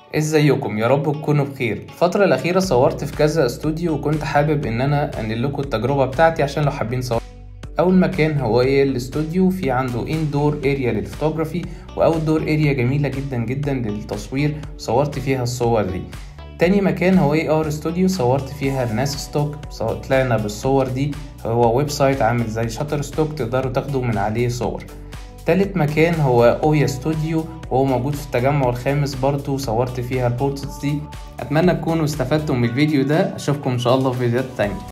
ازيكم يا رب تكونوا بخير الفترة الأخيرة صورت في كذا استوديو وكنت حابب إن أنا أنقل لكم التجربة بتاعتي عشان لو حابين صور أول مكان هو إيه الاستوديو في عنده اندور اريا للفوتوغرافي واوت دور اريا جميلة جدا جدا للتصوير صورت فيها الصور دي تاني مكان هو اي ار استوديو صورت فيها الناس ستوك طلعنا بالصور دي هو ويب سايت عامل زي شاتر ستوك تقدروا تاخدوا من عليه صور تالت مكان هو اويا ستوديو وهو موجود في التجمع الخامس برضو صورت فيها البورتس دي اتمنى تكونوا استفدتم من الفيديو ده اشوفكم ان شاء الله في فيديوهات تانية